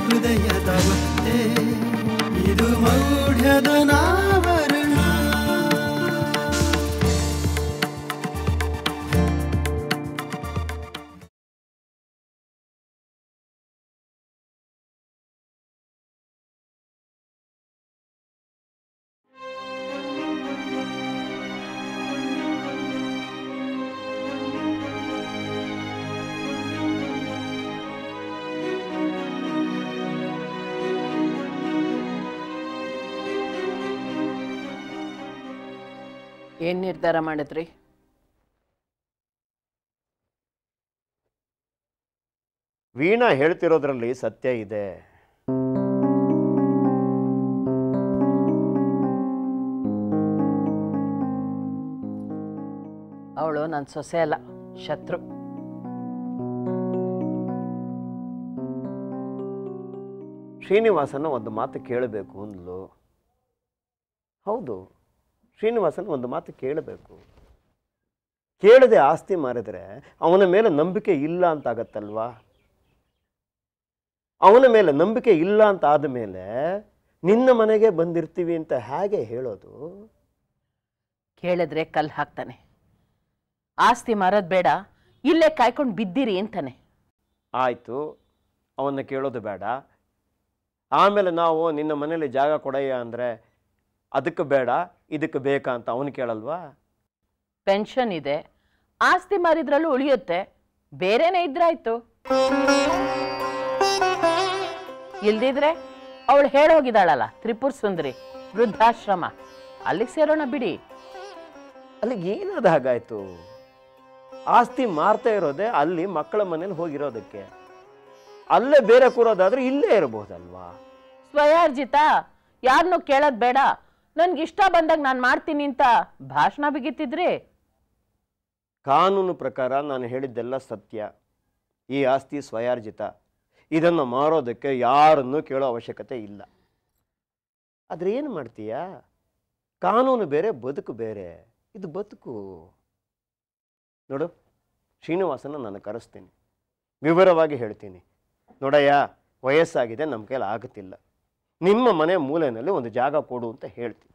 ಹೃದಯದ ಒತ್ತೆ ಇದು ಮೌಢ್ಯದ ನಾವರಣ ಏನು ನಿರ್ಧಾರ ಮಾಡಿದ್ರಿ ವೀಣಾ ಹೇಳ್ತಿರೋದ್ರಲ್ಲಿ ಸತ್ಯ ಇದೆ ಅವಳು ನನ್ನ ಸೊಸೆ ಅಲ್ಲ ಶತ್ರು ಶ್ರೀನಿವಾಸನ ಒಂದು ಮಾತು ಕೇಳಬೇಕು ಅಂದ್ಲು ಹೌದು ಶ್ರೀನಿವಾಸನ ಒಂದು ಮಾತು ಕೇಳಬೇಕು ಕೇಳದೆ ಆಸ್ತಿ ಮಾರಿದ್ರೆ ಅವನ ಮೇಲೆ ನಂಬಿಕೆ ಇಲ್ಲ ಅಂತಾಗತ್ತಲ್ವಾ ಅವನ ಮೇಲೆ ನಂಬಿಕೆ ಇಲ್ಲ ಅಂತ ಆದಮೇಲೆ ನಿನ್ನ ಮನೆಗೆ ಬಂದಿರ್ತೀವಿ ಅಂತ ಹೇಗೆ ಹೇಳೋದು ಕೇಳಿದ್ರೆ ಕಲ್ಲು ಹಾಕ್ತಾನೆ ಆಸ್ತಿ ಮಾರೋದು ಬೇಡ ಇಲ್ಲೇ ಕಾಯ್ಕೊಂಡು ಬಿದ್ದಿರಿ ಅಂತಾನೆ ಆಯಿತು ಅವನ್ನ ಕೇಳೋದು ಬೇಡ ಆಮೇಲೆ ನಾವು ನಿನ್ನ ಮನೇಲಿ ಜಾಗ ಕೊಡಯ್ಯ ಅಂದರೆ ಅದಕ್ಕೆ ಬೇಡ ಇದಕ್ಕೆ ಬೇಕಾ ಅಂತ ಅವನು ಕೇಳಲ್ವಾ ಪೆನ್ಷನ್ ಇದೆ ಆಸ್ತಿ ಮಾರಿದ್ರಲ್ಲೂ ಉಳಿಯುತ್ತೆ ಬೇರೆನೇ ಇದ್ರಾಯ್ತು ಇಲ್ದಿದ್ರೆ ಅವಳು ಹೇಳೋಗಿದ್ದಾಳಲ್ಲ ತ್ರಿಪುರ ಸುಂದರಿ ವೃದ್ಧಾಶ್ರಮ ಅಲ್ಲಿಗೆ ಸೇರೋಣ ಬಿಡಿ ಅಲ್ಲಿಗೆ ಏನಾದ ಹಾಗಾಯ್ತು ಆಸ್ತಿ ಮಾರ್ತಾ ಇರೋದೇ ಅಲ್ಲಿ ಮಕ್ಕಳ ಮನೇಲಿ ಹೋಗಿರೋದಕ್ಕೆ ಅಲ್ಲೇ ಬೇರೆ ಕೂರೋದಾದ್ರೆ ಇಲ್ಲೇ ಇರಬಹುದಲ್ವಾ ಸ್ವಯಾರ್ಜಿತ ಯಾರನ್ನೂ ಕೇಳೋದು ಬೇಡ ನನ್ಗೆ ಇಷ್ಟ ಬಂದಾಗ ನಾನು ಮಾಡ್ತೀನಿ ಅಂತ ಭಾಷಣ ಬಿಗಿತಿದ್ರಿ ಕಾನೂನು ಪ್ರಕಾರ ನಾನು ಹೇಳಿದ್ದೆಲ್ಲ ಸತ್ಯ ಈ ಆಸ್ತಿ ಸ್ವಯಾರ್ಜಿತ ಇದನ್ನು ಮಾರೋದಕ್ಕೆ ಯಾರನ್ನೂ ಕೇಳೋ ಅವಶ್ಯಕತೆ ಇಲ್ಲ ಆದ್ರೆ ಏನು ಮಾಡ್ತೀಯಾ ಕಾನೂನು ಬೇರೆ ಬದುಕು ಬೇರೆ ಇದು ಬದುಕು ನೋಡು ಶ್ರೀನಿವಾಸನ ನಾನು ಕರೆಸ್ತೀನಿ ವಿವರವಾಗಿ ಹೇಳ್ತೀನಿ ನೋಡಯ್ಯ ವಯಸ್ಸಾಗಿದೆ ನಮ್ಮ ಕೈಲಿ ಆಗುತ್ತಿಲ್ಲ ನಿಮ್ಮ ಮನೆ ಮೂಲೆಯಲ್ಲಿ ಒಂದು ಜಾಗ ಕೊಡು ಅಂತ ಹೇಳ್ತೀನಿ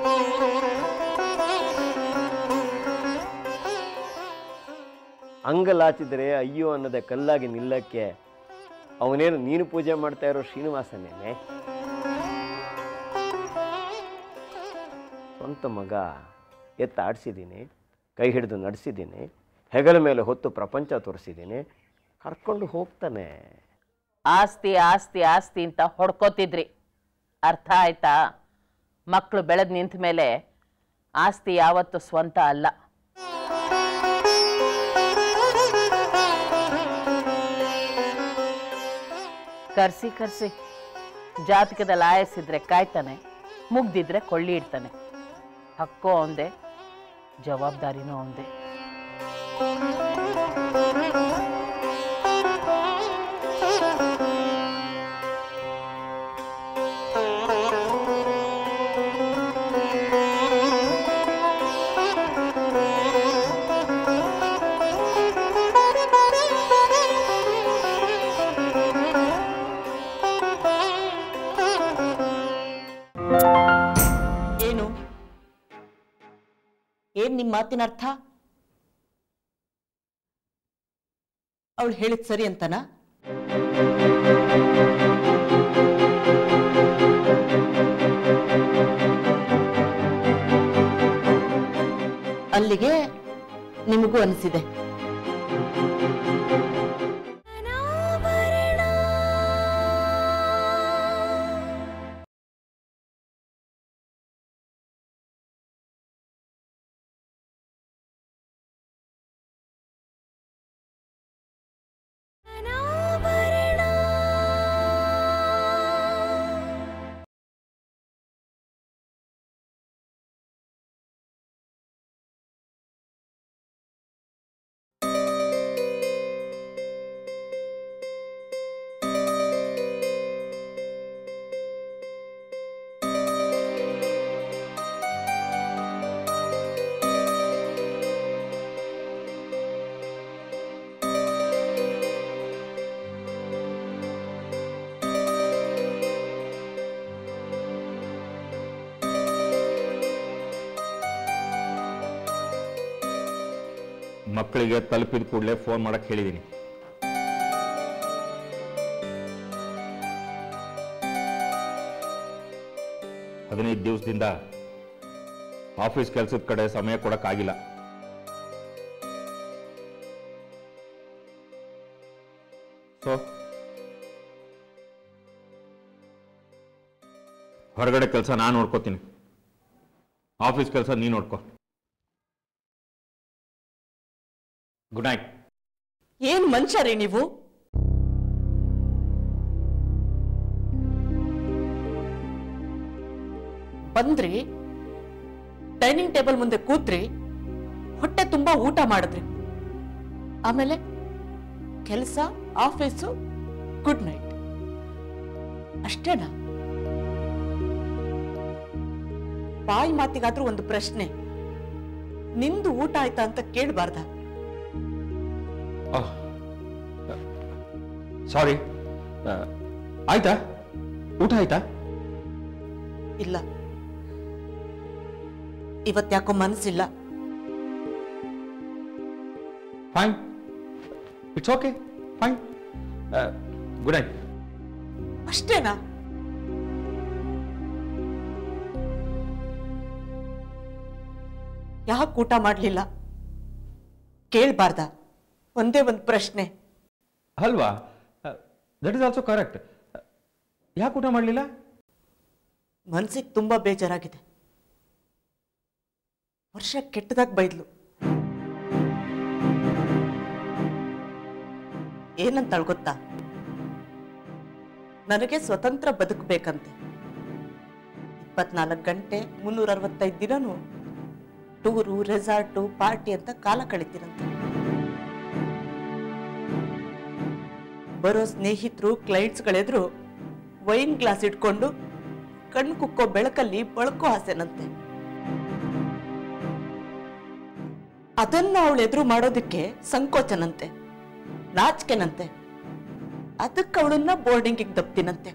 ಅಂಗಲಾಚಿದರೆ ಅಯ್ಯೋ ಅನ್ನೋದೇ ಕಲ್ಲಾಗಿ ನಿಲ್ಲಕ್ಕೆ ಅವನೇನು ನೀನು ಪೂಜೆ ಮಾಡ್ತಾ ಇರೋ ಶ್ರೀನಿವಾಸನೇನೆ ಸ್ವಂತ ಮಗ ಎತ್ತ ಆಡಿಸಿದ್ದೀನಿ ಕೈ ಹಿಡಿದು ನಡೆಸಿದ್ದೀನಿ ಹೆಗಲ ಮೇಲೆ ಹೊತ್ತು ಪ್ರಪಂಚ ತೋರಿಸಿದ್ದೀನಿ ಕರ್ಕೊಂಡು ಹೋಗ್ತಾನೆ ಆಸ್ತಿ ಆಸ್ತಿ ಆಸ್ತಿ ಅಂತ ಹೊಡ್ಕೋತಿದ್ರಿ ಅರ್ಥ ಆಯ್ತಾ ಮಕ್ಕಳು ಬೆಳೆದ್ ನಿಂತ ಮೇಲೆ ಆಸ್ತಿ ಯಾವತ್ತು ಸ್ವಂತ ಅಲ್ಲ ಕರ್ಸಿ ಕರ್ಸಿ ಜಾತಕದಲ್ಲಿ ಆಯಸ್ಸಿದ್ರೆ ಕಾಯ್ತಾನೆ ಮುಗ್ದಿದ್ರೆ ಕೊಳ್ಳಿ ಇಡ್ತಾನೆ ಹಕ್ಕೋ ಒಂದೇ ಜವಾಬ್ದಾರಿನೂ ಒಂದೇ ಏನು ಏನ್ ನಿಮ್ಮ ಮಾತಿನ ಅರ್ಥ ಅವಳು ಹೇಳಿದ್ ಸರಿ ಅಂತನಾ ಅಲ್ಲಿಗೆ ನಿಮಗೂ ಅನಿಸಿದೆ ಮಕ್ಕಳಿಗೆ ತಲುಪಿದ ಕೂಡಲೇ ಫೋನ್ ಮಾಡಕ್ಕೆ ಹೇಳಿದ್ದೀನಿ ಹದಿನೈದು ದಿವಸದಿಂದ ಆಫೀಸ್ ಕೆಲಸದ ಕಡೆ ಸಮಯ ಕೊಡಕ್ಕಾಗಿಲ್ಲ ಸೊ ಹೊರಗಡೆ ಕೆಲಸ ನಾನು ನೋಡ್ಕೋತೀನಿ ಆಫೀಸ್ ಕೆಲಸ ನೀನು ನೋಡ್ಕೋ ಗುಡ್ ನೈಟ್ ಏನ್ ಮನುಷ್ಯರೇ ನೀವು ಬಂದ್ರಿ ಡೈನಿಂಗ್ ಟೇಬಲ್ ಮುಂದೆ ಕೂತ್ರಿ ಹೊಟ್ಟೆ ತುಂಬಾ ಊಟ ಮಾಡಿದ್ರಿ ಆಮೇಲೆ ಕೆಲಸ ಆಫೀಸು ಗುಡ್ ನೈಟ್ ಅಷ್ಟೇನಾ ಬಾಯಿ ಮಾತಿಗಾದ್ರೂ ಒಂದು ಪ್ರಶ್ನೆ ನಿಂದು ಊಟ ಆಯ್ತಾ ಅಂತ ಕೇಳಬಾರ್ದ ಸಾರಿ ಆಯ್ತಾ ಊಟ ಆಯ್ತಾ ಇಲ್ಲ ಇವತ್ತ್ಯಾಕೋ ಮನಸ್ಸಿಲ್ಲ fine it's okay fine good night ಅಷ್ಟೇನಾ ಯಾಕೆ ಊಟ ಮಾಡ್ಲಿಲ್ಲ ಕೇಳ್ಬಾರ್ದ ಒಂದೇ ಒಂದು ಪ್ರಶ್ನೆ ಅಲ್ವಾ ದಟ್ ಇಸ್ ಆಲ್ಸೋ ಕರೆಕ್ಟ್ ಯಾಕೆ ಊಟ ಮಾಡಲಿಲ್ಲ ಮನ್ಸಿಗೆ ತುಂಬಾ ಬೇಜಾರಾಗಿದೆ ವರ್ಷ ಕೆಟ್ಟದಾಗ ಬೈದ್ಲು ಏನಂತಾಳ್ ಗೊತ್ತಾ ನನಗೆ ಸ್ವತಂತ್ರ ಬದುಕಬೇಕಂತೆ ಇಪ್ಪತ್ನಾಲ್ಕು ಗಂಟೆ ಮುನ್ನೂರ ಅರವತ್ತೈದು ದಿನನೂ ಟೂರು ರೆಸಾರ್ಟು ಪಾರ್ಟಿ ಅಂತ ಕಾಲ ಕಳಿತೀರಂತೆ ಬರೋ ಸ್ನೇಹಿತರು ಕ್ಲೈಂಟ್ಸ್ಗಳೆದ್ರು ವೈನ್ ಗ್ಲಾಸ್ ಇಟ್ಕೊಂಡು ಕಣ್ಣು ಕುಕ್ಕೋ ಬೆಳಕಲ್ಲಿ ಬಳಕೋ ಆಸೆನಂತೆ ಅದನ್ನ ಅವಳು ಎದುರು ಮಾಡೋದಕ್ಕೆ ಸಂಕೋಚನಂತೆ ನಾಚಿಕೆನಂತೆ ಅದಕ್ಕೆ ಅವಳನ್ನ ಬೋರ್ಡಿಂಗಿಗೆ ದಪ್ತಿನಂತೆ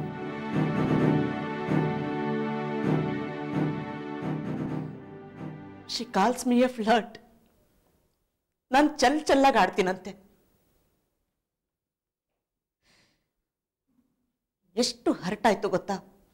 she calls me a flirt ನಾನು ಚಲ್ ಚಲ್ಲಾಗಿ ಆಡ್ತೀನಂತೆ ಎಷ್ಟು ಹರ್ಟ್ ಆಯ್ತು ಗೊತ್ತಾ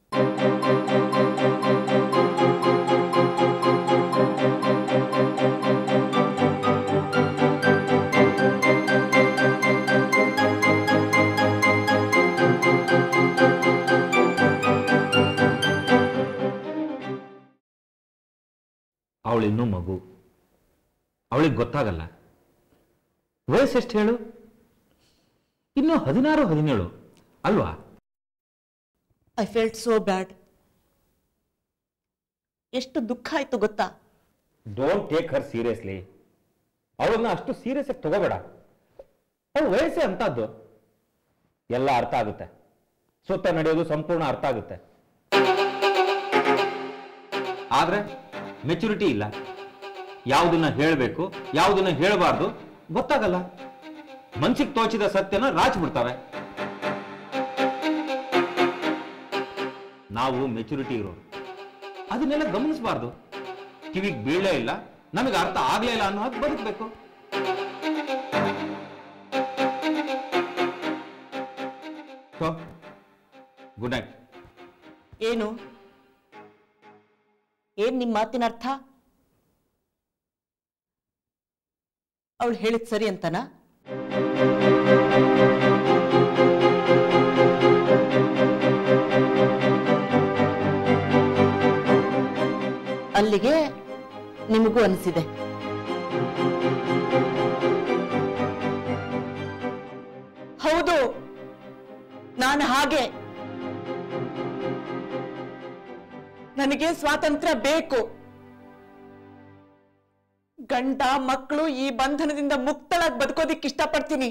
ಅವಳಿನ್ನೂ ಮಗು ಅವಳಿಗೆ ಗೊತ್ತಾಗಲ್ಲ ವಯಸ್ಸು ಎಷ್ಟು ಹೇಳು ಇನ್ನು ಹದಿನಾರು ಹದಿನೇಳು ಅಲ್ವಾ ಐ ಫೆಲ್ಟ್ ಸೋ ಬ್ಯಾಡ್ ಎಷ್ಟು ದುಃಖ ಆಯ್ತು ಗೊತ್ತಾ ಡೋಂಟ್ ಟೇಕ್ ಹರ್ ಸೀರಿಯಸ್ಲಿ ಅವಳನ್ನ ಅಷ್ಟು ಸೀರಿಯಸ್ ಆಗಿ ತಗೋಬೇಡ ಅವಳ ವಯಸ್ಸೇ ಅಂತದ್ದು ಎಲ್ಲ ಅರ್ಥ ಆಗುತ್ತೆ ಸುತ್ತ ನಡೆಯೋದು ಸಂಪೂರ್ಣ ಅರ್ಥ ಆಗುತ್ತೆ ಆದ್ರೆ ಮೆಚುರಿಟಿ ಇಲ್ಲ ಯಾವುದನ್ನ ಹೇಳಬೇಕು ಯಾವುದನ್ನ ಹೇಳಬಾರ್ದು ಗೊತ್ತಾಗಲ್ಲ ಮನ್ಸಿಗೆ ತೋಚಿದ ಸತ್ಯನ ರಾಚ್ ಬಿಡ್ತವೆ ನಾವು ಮೆಚುರಿಟಿ ಇರೋರು ಅದನ್ನೆಲ್ಲ ಗಮನಿಸಬಾರ್ದು ಕಿವಿಗೆ ಬೀಳಲೇ ಇಲ್ಲ ನಮಗೆ ಅರ್ಥ ಆಗ್ಲೇ ಇಲ್ಲ ಅನ್ನೋ ಹಾಗೆ ಬದುಕಬೇಕು ಗುಡ್ ನೈಟ್ ಏನು ಏನ್ ನಿಮ್ ಮಾತಿನ ಅರ್ಥ ಅವಳು ಹೇಳಿದ್ ಸರಿ ಅಂತನಾ ಅಲ್ಲಿಗೆ ನಿಮಗೂ ಅನಿಸಿದೆ ಹೌದು ನಾನು ಹಾಗೆ ನನಗೆ ಸ್ವಾತಂತ್ರ್ಯ ಬೇಕು ಗಂಡ ಮಕ್ಕಳು ಈ ಬಂಧನದಿಂದ ಮುಕ್ತಳಾಗಿ ಬದುಕೋದಿಕ್ಕೆ ಇಷ್ಟಪಡ್ತೀನಿ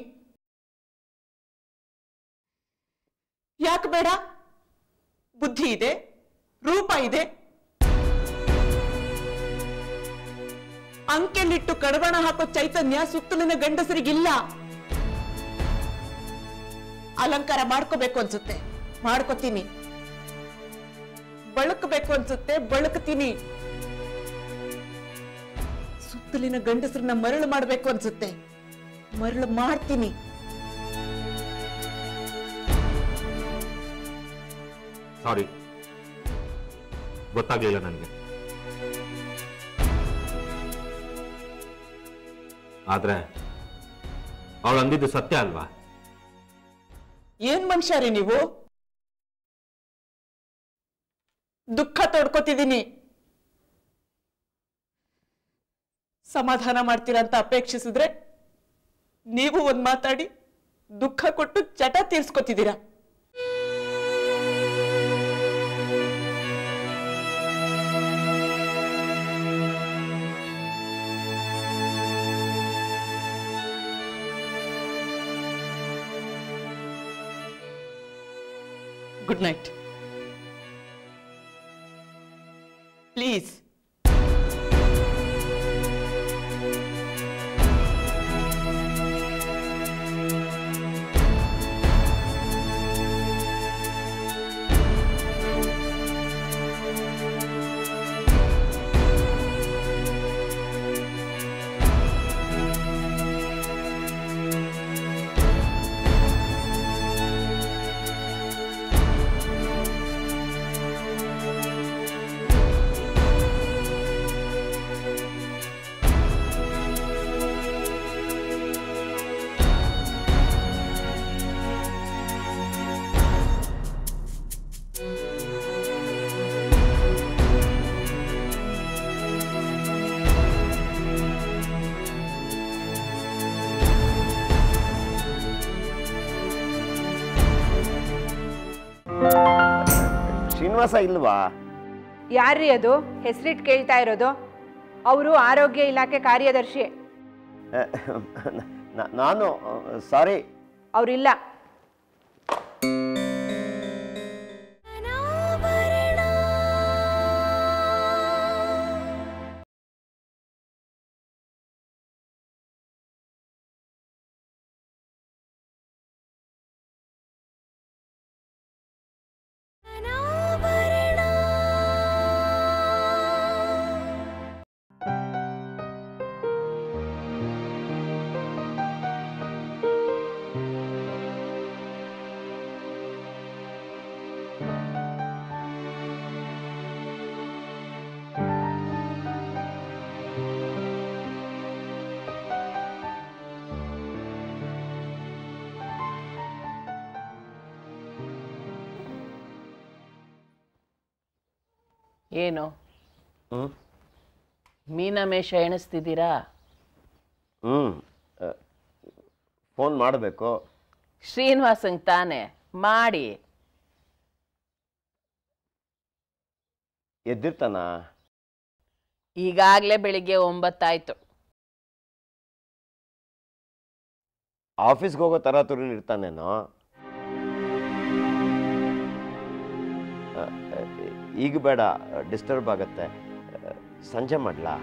ಯಾಕೆ ಬೇಡ ಬುದ್ಧಿ ಇದೆ ರೂಪ ಇದೆ ಅಂಕೆಲಿಟ್ಟು ಕಡಬಣ ಹಾಕೋ ಚೈತನ್ಯ ಸುತ್ತಲಿನ ಗಂಡಸರಿಗಿಲ್ಲ ಅಲಂಕಾರ ಮಾಡ್ಕೋಬೇಕು ಅನ್ಸುತ್ತೆ ಮಾಡ್ಕೋತೀನಿ ಬಳಕಬೇಕು ಅನ್ಸುತ್ತೆ ಬಳಕ್ತೀನಿ ಸುತ್ತ ಸುತ್ತಲಿನ ಗಂಡಸರನ್ನ ಮರಳು ಮಾಡ್ಬೇಕು ಅನ್ಸುತ್ತೆ ಮರಳು ಮಾಡ್ತೀನಿ ಸಾರಿ ಗೊತ್ತಾಗ್ಲಿಲ್ಲ ನನಗೆ ಆದ್ರೆ ಅವಳು ಅಂದಿದ್ದು ಸತ್ಯ ಅಲ್ವಾ ಏನ್ ಮನುಷ್ಯ ರೀ ನೀವು ದುಃಖ ತೋಡ್ಕೋತಿದ್ದೀನಿ ಸಮಾಧಾನ ಮಾಡ್ತೀರಾ ಅಂತ ಅಪೇಕ್ಷಿಸಿದ್ರೆ ನೀವು ಒಂದ್ ಮಾತಾಡಿ ದುಃಖ ಕೊಟ್ಟು ಚಟ ತೀರ್ಸ್ಕೊತಿದ್ದೀರಾ ಗುಡ್ ನೈಟ್ ಪ್ಲೀಸ್ ಶ್ರೀನಿವಾಸ ಇಲ್ವಾ ಯಾರ್ರೀ ಅದು ಹೆಸರಿಟ್ಟು ಕೇಳ್ತಾ ಇರೋದು ಅವರು ಆರೋಗ್ಯ ಇಲಾಖೆ ಕಾರ್ಯದರ್ಶಿ ನ- ನಾನು ಸಾರಿ ಅವರಿಲ್ಲ ಏನು ಹ್ಞೂ ಮೀನಮೇಷ ಎಣಿಸ್ತಿದ್ದೀರಾ ಹ್ಞೂ ಫೋನ್ ಮಾಡಬೇಕು ಶ್ರೀನಿವಾಸಂಗ್ ತಾನೆ ಮಾಡಿ ಎದ್ದಿರ್ತಾನ ಈಗಾಗಲೇ ಬೆಳಿಗ್ಗೆ ಒಂಬತ್ತಾಯ್ತು ಆಫೀಸ್ಗೆ ಹೋಗೋ ತರಾತುರಿಲಿ ಇರ್ತಾನೇನೋ ಅ, ಅ, ಈಗ ಬೇಡ ಡಿಸ್ಟರ್ಬ್ ಆಗತ್ತೆ ಅ, ಸಂಜೆ ಮಾಡ್ಲಾ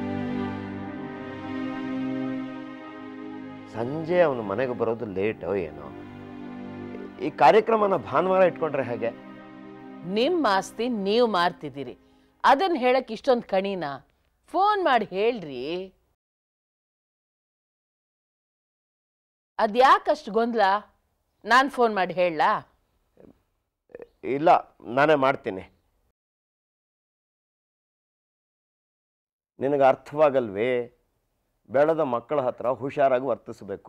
ಸಂಜೆ ಅವನು ಮನೆಗೆ ಬರೋದು ಲೇಟೋ ಏನೋ ಈ ಕಾರ್ಯಕ್ರಮನ ಭಾನುವಾರ ಇಟ್ಕೊಂಡ್ರೆ ಹೇಗೆ ನಿಮ್ಮ ಆಸ್ತಿ ನೀವು ಮಾರ್ತಿದ್ದೀರಿ ಅದನ್ನ ಹೇಳಕ್ ಇಷ್ಟೊಂದು ಕಣಿನಾ ಫೋನ್ ಮಾಡಿ ಹೇಳ್ರಿ ಅದ್ಯಾಕಷ್ಟು ಗೊಂದಲ ನಾನು ಫೋನ್ ಮಾಡಿ ಹೇಳಲಾ ಇಲ್ಲ ನಾನೇ ಮಾಡ್ತೀನಿ ನಿನಗೆ ಅರ್ಥವಾಗಲ್ವೇ ಬೆಳೆದ ಮಕ್ಕಳ ಹತ್ರ ಹುಷಾರಾಗಿ ವರ್ತಿಸಬೇಕು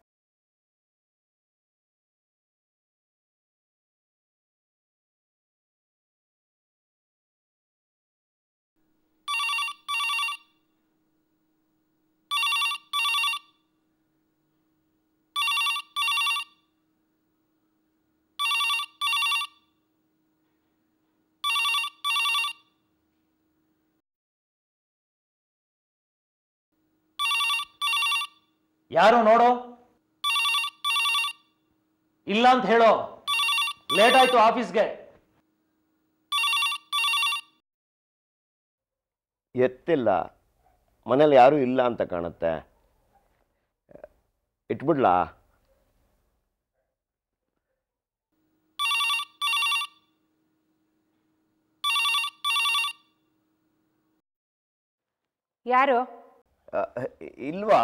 ಯಾರು ನೋಡು ಇಲ್ಲ ಅಂತ ಹೇಳೋ ಲೇಟ್ ಆಯ್ತು ಆಫೀಸ್ಗೆ ಎತ್ತಿಲ್ಲ ಮನೇಲಿ ಯಾರೂ ಇಲ್ಲ ಅಂತ ಕಾಣುತ್ತೆ ಇಟ್ಬಿಡ್ಲಾ ಯಾರು ಅ, ಇಲ್ವಾ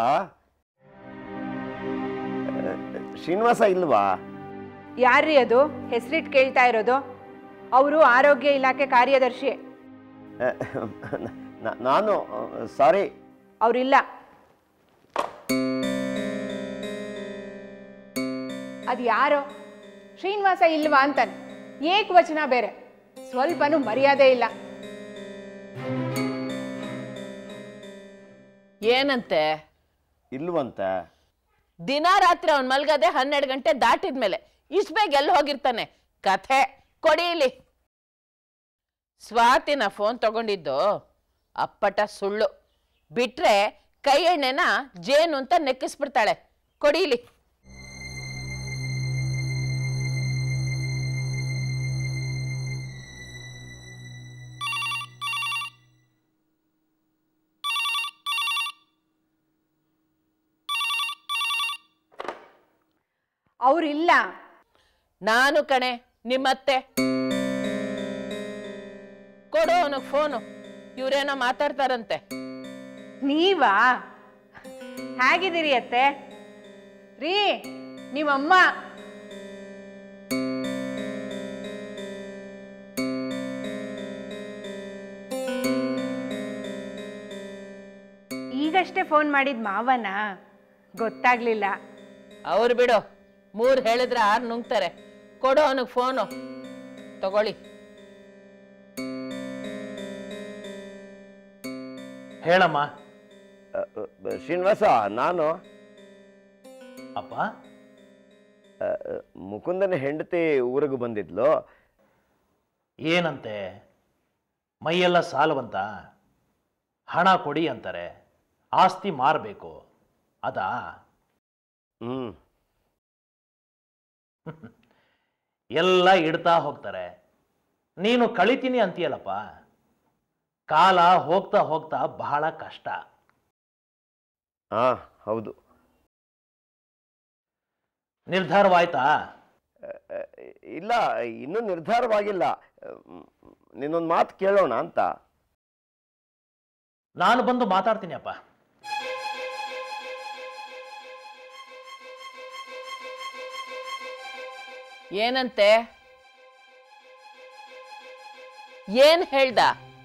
ಅ, ಶ್ರೀನಿವಾಸ ಇಲ್ವಾ ಯಾರ್ರೀ ಅದು ಹೆಸರಿಟ್ಟು ಕೇಳ್ತಾ ಇರೋದು ಅವರು ಆರೋಗ್ಯ ಇಲಾಖೆ ಕಾರ್ಯದರ್ಶಿ ಅ, ನ- ನಾನು ಸಾರಿ ಅವರಿಲ್ಲ ಅದು ಯಾರೋ ಶ್ರೀನಿವಾಸ ಇಲ್ವಾ ಅಂತಾನೆ ಏಕವಚನ ಬೇರೆ ಸ್ವಲ್ಪನೂ ಮರ್ಯಾದೆ ಇಲ್ಲ ಏನಂತೆ ಇಲ್ವಂತ ದಿನ ರಾತ್ರಿ ಅವ್ನ್ ಮಲ್ಗದೆ ಹನ್ನೆರಡು ಗಂಟೆ ದಾಟಿದ್ಮೇಲೆ ಇಷ್ಟು ಬೇಗ ಎಲ್ಲಿ ಹೋಗಿರ್ತಾನೆ ಕಥೆ ಕೊಡಿ ಇಲ್ಲಿ ಸ್ವಾತಿನ ಫೋನ್ ತಗೊಂಡಿದ್ದು ಅಪ್ಪಟ ಸುಳ್ಳು ಬಿಟ್ರೆ ಕೈ ಎಣ್ಣೆನ ಜೇನು ಅಂತ ನೆಕ್ಕಿಸ್ಬಿಡ್ತಾಳೆ ಕೊಡಿ ಇಲ್ಲಿ ಅವ್ರಿಲ್ಲ ನಾನು ಕಣೆ ನಿಮ್ಮತ್ತೆ ಕೊಡು ಅವನಿಗೆ ಫೋನು ಇವ್ರೇನೋ ಮಾತಾಡ್ತಾರಂತೆ ನೀವಾ ಹೇಗಿದ್ದೀರಿ ಅತ್ತೆ ರೀ ನಿಮ್ಮಮ್ಮ ಈಗಷ್ಟೇ ಫೋನ್ ಮಾಡಿದ್ ಮಾವನ ಗೊತ್ತಾಗ್ಲಿಲ್ಲ ಅವ್ರು ಬಿಡು ಮೂರು ಹೇಳಿದ್ರೆ ಆರು ನುಂಗ್ತಾರೆ ಕೊಡು ಅವನಿಗೆ ಫೋನು ತಗೊಳ್ಳಿ ಹೇಳಮ್ಮ ಅ, ಅ, ಶ್ರೀನಿವಾಸ ನಾನು ಅಪ್ಪ ಅ, ಅ, ಮುಕುಂದನ ಹೆಂಡತಿ ಊರಿಗೆ ಬಂದಿದ್ಲು ಏನಂತೆ ಮೈಯೆಲ್ಲ ಸಾಲವಂತ ಹಣ ಕೊಡಿ ಅಂತಾರೆ ಆಸ್ತಿ ಮಾರಬೇಕು ಅದಾ ಹ್ಞೂ ಎಲ್ಲ ಇಡ್ತಾ ಹೋಗ್ತಾರೆ ನೀನು ಕಳಿತೀನಿ ಅಂತೀಯಲ್ಲಪ್ಪ ಕಾಲ ಹೋಗ್ತಾ ಹೋಗ್ತಾ ಬಹಳ ಕಷ್ಟ ಹಾಂ ಹೌದು ನಿರ್ಧಾರವಾಯ್ತಾ ಅ, ಅ, ಇಲ್ಲ ಇನ್ನೂ ನಿರ್ಧಾರವಾಗಿಲ್ಲ ನಿನ್ನೊಂದು ಮಾತು ಕೇಳೋಣ ಅಂತ ನಾನು ಬಂದು ಮಾತಾಡ್ತೀನಿ ಅಪ್ಪ ಏನಂತೆ ಏನ್ ಹೇಳ್ದ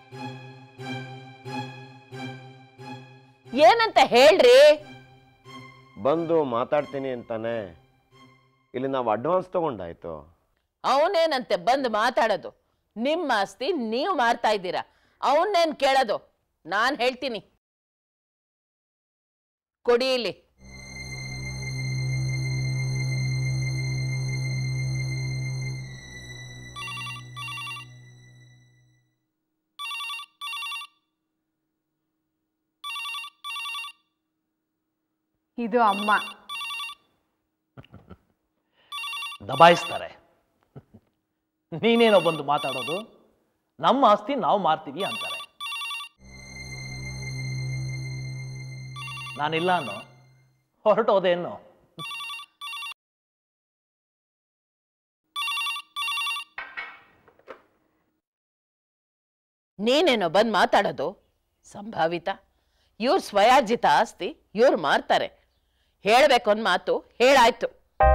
ಏನಂತ ಹೇಳ್ರಿ ಬಂದು ಮಾತಾಡ್ತೀನಿ ಅಂತಾನೆ ಇಲ್ಲಿ ನಾವು ಅಡ್ವಾನ್ಸ್ ತಗೊಂಡಾಯ್ತು ಅವನೇನಂತೆ ಬಂದು ಮಾತಾಡೋದು ನಿಮ್ಮ ಆಸ್ತಿ ನೀವು ಮಾರ್ತಾ ಇದ್ದೀರಾ ಅವನ್ನೇನ್ ಕೇಳೋದು ನಾನ್ ಹೇಳ್ತೀನಿ ಕೊಡಿ ಇಲ್ಲಿ ಇದು ಅಮ್ಮ ದಬಾಯಿಸ್ತಾರೆ ನೀನೇನೋ ಬಂದು ಮಾತಾಡೋದು ನಮ್ಮ ಆಸ್ತಿ ನಾವು ಮಾರ್ತೀವಿ ಅಂತಾರೆ ನಾನಿಲ್ಲ ಅನ್ನೋ ಹೊರಟೋದೇನೋ ನೀನೇನೋ ಬಂದು ಮಾತಾಡೋದು ಸಂಭಾವಿತ ಇವ್ರು ಸ್ವಯಾರ್ಜಿತ ಆಸ್ತಿ ಇವ್ರು ಮಾರ್ತಾರೆ ಹೇಳ್ಬೇಕು ಒಂದ್ ಮಾತು ಹೇಳಾಯ್ತು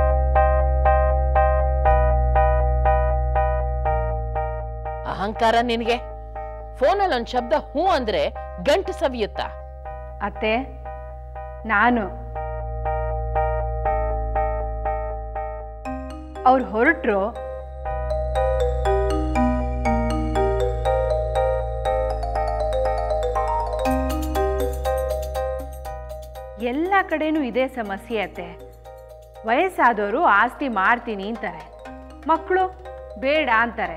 ಅಹಂಕಾರ ನಿನಗೆ ಫೋನಲ್ಲಿ ಒಂದು ಶಬ್ದ ಹೂ ಅಂದ್ರೆ ಗಂಟು ಸವಿಯುತ್ತಾ ಅತ್ತೆ ನಾನು ಅವ್ರು ಹೊರಟ್ರು ಎಲ್ಲ ಕಡೆನೂ ಇದೇ ಸಮಸ್ಯೆ ಅತ್ತೆ ವಯಸ್ಸಾದವರು ಆಸ್ತಿ ಮಾರ್ತೀನಿ ಅಂತಾರೆ ಮಕ್ಕಳು ಬೇಡ ಅಂತಾರೆ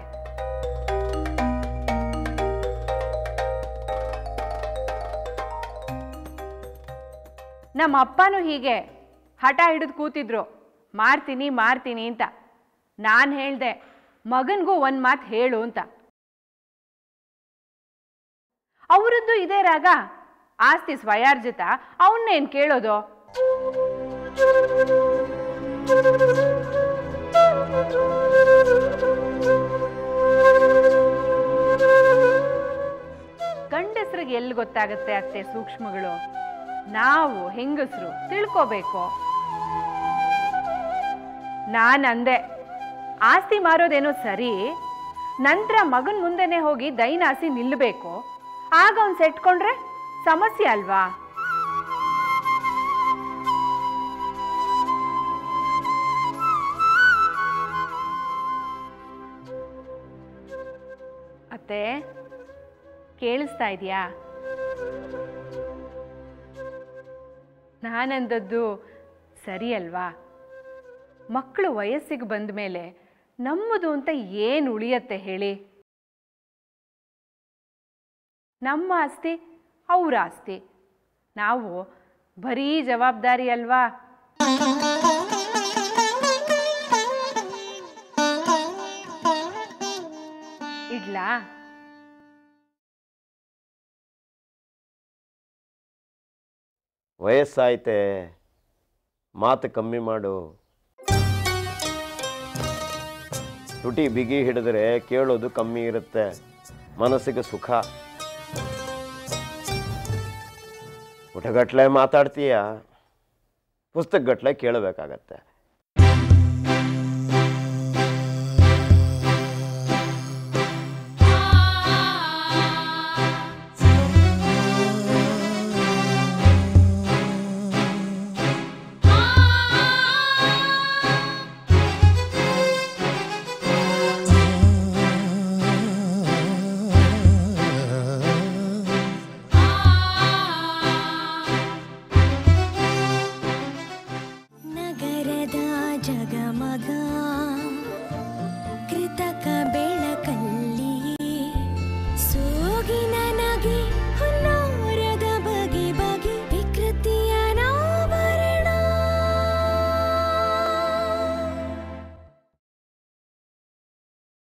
ನಮ್ಮ ಅಪ್ಪನೂ ಹೀಗೆ ಹಠ ಹಿಡಿದು ಕೂತಿದ್ರು ಮಾಡ್ತೀನಿ ಮಾಡ್ತೀನಿ ಅಂತ ನಾನು ಹೇಳ್ದೆ ಮಗನಿಗೂ ಒಂದು ಮಾತು ಹೇಳು ಅಂತ ಅವರದ್ದು ಇದೇ ರಾಗ ಆಸ್ತಿ ಸ್ವಯಾರ್ಜಿತ ಅವನ್ನೇನು ಕೇಳೋದು ಗಂಡಸ್ರಿಗೆ ಎಲ್ಲಿ ಗೊತ್ತಾಗುತ್ತೆ ಅತ್ತೆ ಸೂಕ್ಷ್ಮಗಳು ನಾವು ಹೆಂಗಸರು ತಿಳ್ಕೋಬೇಕು ನಾನು ಅಂದೆ ಆಸ್ತಿ ಮಾರೋದೇನೋ ಸರಿ ನಂತರ ಮಗನ ಮುಂದೆನೆ ಹೋಗಿ ದೈನಾಸಿ ನಿಲ್ಲಬೇಕು ಆಗ ಅವ್ನು ಸೆಟ್ಕೊಂಡ್ರೆ ಸಮಸ್ಯೆ ಅಲ್ವಾ ಅತ್ತೆ ಕೇಳಿಸ್ತಾ ಇದೆಯಾ ನಾನಂದದ್ದು ಸರಿ ಅಲ್ವಾ ಮಕ್ಕಳು ವಯಸ್ಸಿಗೆ ಬಂದ ಮೇಲೆ ನಮ್ಮದು ಅಂತ ಏನು ಉಳಿಯತ್ತೆ ಹೇಳಿ ನಮ್ಮ ಆಸ್ತಿ ಅವ್ರ ಆಸ್ತಿ ನಾವು ಬರೀ ಜವಾಬ್ದಾರಿ ಅಲ್ವಾ ಇಡ್ಲಾ ವಯಸ್ಸಾಯ್ತೆ ಮಾತು ಕಮ್ಮಿ ಮಾಡು ತುಟಿ ಬಿಗಿ ಹಿಡಿದ್ರೆ ಕೇಳೋದು ಕಮ್ಮಿ ಇರುತ್ತೆ ಮನಸ್ಸಿಗೆ ಸುಖ ಪುಟಗಟ್ಲೆ ಮಾತಾಡ್ತೀಯ ಪುಸ್ತಕಗಟ್ಲೆ ಕೇಳಬೇಕಾಗತ್ತೆ